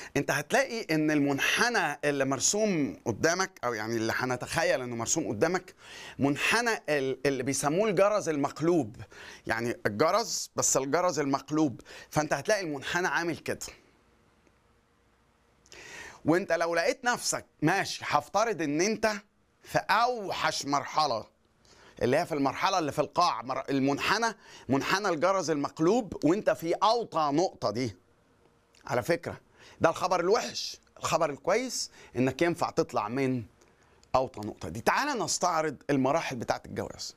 انت هتلاقي ان المنحنى اللي مرسوم قدامك او يعني اللي هنتخيل انه مرسوم قدامك منحنى ال- اللي بيسموه الجرز المقلوب يعني الجرز بس الجرز المقلوب فانت هتلاقي المنحنى عامل كده وانت لو لقيت نفسك ماشي هفترض ان انت في اوحش مرحله اللي هي في المرحله اللي في القاع مر- المنحنى منحنى الجرز المقلوب وانت في اوطى نقطه دي على فكره ده الخبر الوحش الخبر الكويس انك ينفع تطلع من اوطى نقطه دي تعال نستعرض المراحل بتاعه الجواز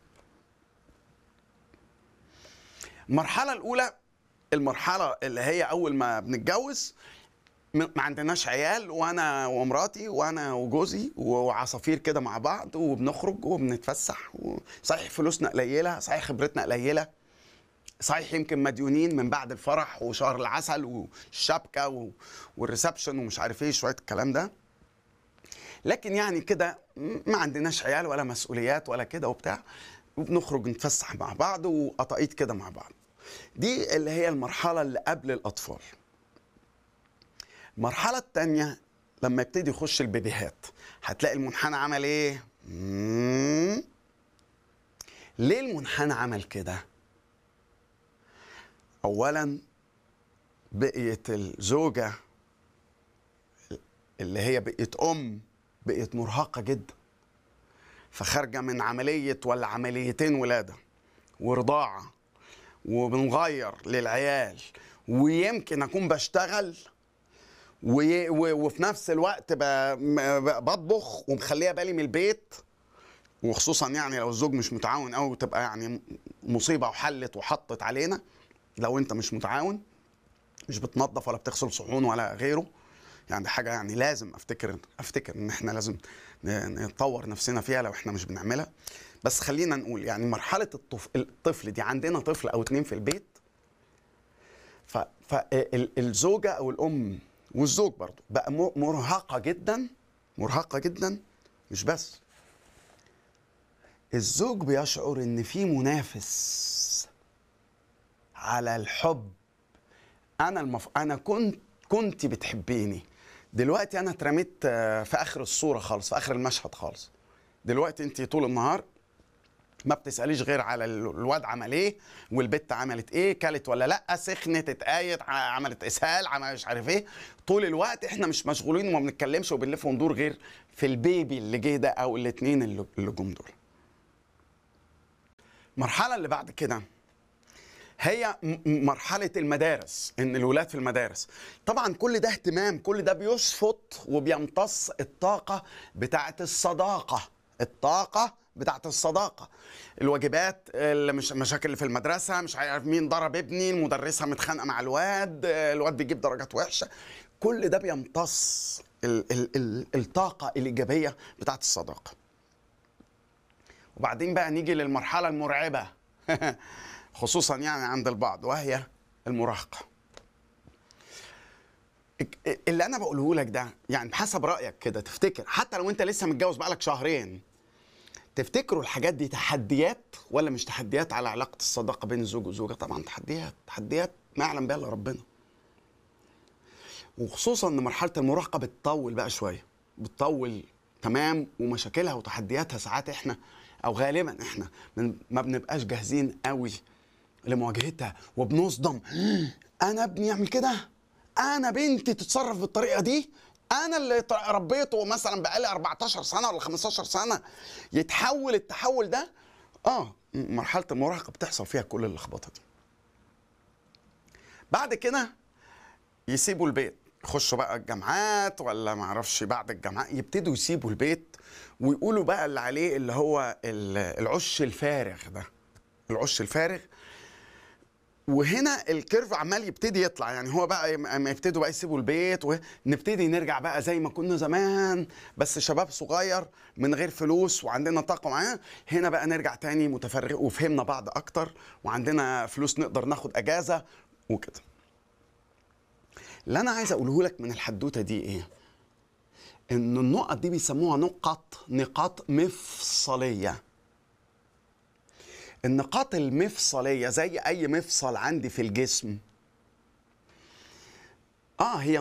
المرحله الاولى المرحله اللي هي اول ما بنتجوز م- ما عندناش عيال وانا ومراتي وانا وجوزي وعصافير كده مع بعض وبنخرج وبنتفسح صحيح فلوسنا قليله صحيح خبرتنا قليله صحيح يمكن مديونين من بعد الفرح وشهر العسل والشبكه و- والريسبشن ومش عارف ايه شويه الكلام ده لكن يعني كده م- ما عندناش عيال ولا مسؤوليات ولا كده وبتاع وبنخرج نتفسح مع بعض وقطايط كده مع بعض دي اللي هي المرحله اللي قبل الاطفال المرحلة التانية لما يبتدي يخش البيبيهات هتلاقي المنحنى عمل ايه؟ مم. ليه المنحنى عمل كده؟ أولا بقيت الزوجة اللي هي بقيت أم بقيت مرهقة جدا فخارجة من عملية ولا عمليتين ولادة ورضاعة وبنغير للعيال ويمكن أكون بشتغل و- و- وفي نفس الوقت ب- م- ب- بطبخ ومخليه بالي من البيت وخصوصا يعني لو الزوج مش متعاون قوي تبقى يعني مصيبه وحلت وحطت علينا لو انت مش متعاون مش بتنظف ولا بتغسل صحون ولا غيره يعني دي حاجه يعني لازم افتكر افتكر ان احنا لازم ن- نطور نفسنا فيها لو احنا مش بنعملها بس خلينا نقول يعني مرحله الطف... الطفل دي عندنا طفل او اتنين في البيت فالزوجة أو الأم والزوج برضو بقى م- مرهقة جدا مرهقة جدا مش بس الزوج بيشعر إن في منافس على الحب أنا المف... أنا كنت كنت بتحبيني دلوقتي أنا اترميت آه، في آخر الصورة خالص في آخر المشهد خالص دلوقتي أنت طول النهار ما بتساليش غير على ال- الواد عمل ايه والبت عملت ايه كلت ولا لا سخنت اتقايت ع- عملت اسهال عمل مش عارف ايه طول الوقت احنا مش مشغولين وما بنتكلمش وبنلف وندور غير في البيبي اللي جه ده او الاتنين اللي اللي جم دول المرحله اللي بعد كده هي م- م- مرحلة المدارس إن الولاد في المدارس طبعا كل ده اهتمام كل ده بيشفط وبيمتص الطاقة بتاعة الصداقة الطاقة بتاعة الصداقة الواجبات اللي مش مشاكل اللي في المدرسة مش عارف مين ضرب ابني المدرسة متخانقة مع الواد الواد بيجيب درجات وحشة كل ده بيمتص ال ال ال الطاقة الإيجابية بتاعة الصداقة وبعدين بقى نيجي للمرحلة المرعبة خصوصا يعني عند البعض وهي المراهقة اللي انا بقوله لك ده يعني بحسب رايك كده تفتكر حتى لو انت لسه متجوز بقالك شهرين تفتكروا الحاجات دي تحديات ولا مش تحديات على علاقه الصداقه بين الزوج والزوجه طبعا تحديات تحديات ما يعلم بها الا ربنا وخصوصا ان مرحله المراهقه بتطول بقى شويه بتطول تمام ومشاكلها وتحدياتها ساعات احنا او غالبا احنا من ما بنبقاش جاهزين قوي لمواجهتها وبنصدم انا ابني يعمل كده انا بنتي تتصرف بالطريقه دي انا اللي ت- ربيته مثلا بقالي 14 سنه ولا 15 سنه يتحول التحول ده اه م- مرحله المراهقه بتحصل فيها كل اللخبطه دي بعد كده يسيبوا البيت يخشوا بقى الجامعات ولا ما اعرفش بعد الجامعات يبتدوا يسيبوا البيت ويقولوا بقى اللي عليه اللي هو ال- العش الفارغ ده العش الفارغ وهنا الكيرف عمال يبتدي يطلع يعني هو بقى ما يبتدوا بقى يسيبوا البيت ونبتدي نرجع بقى زي ما كنا زمان بس شباب صغير من غير فلوس وعندنا طاقه معينه هنا بقى نرجع تاني متفرغ وفهمنا بعض اكتر وعندنا فلوس نقدر ناخد اجازه وكده اللي انا عايز اقوله لك من الحدوته دي ايه ان النقط دي بيسموها نقط نقاط مفصليه النقاط المفصليه زي اي مفصل عندي في الجسم اه هي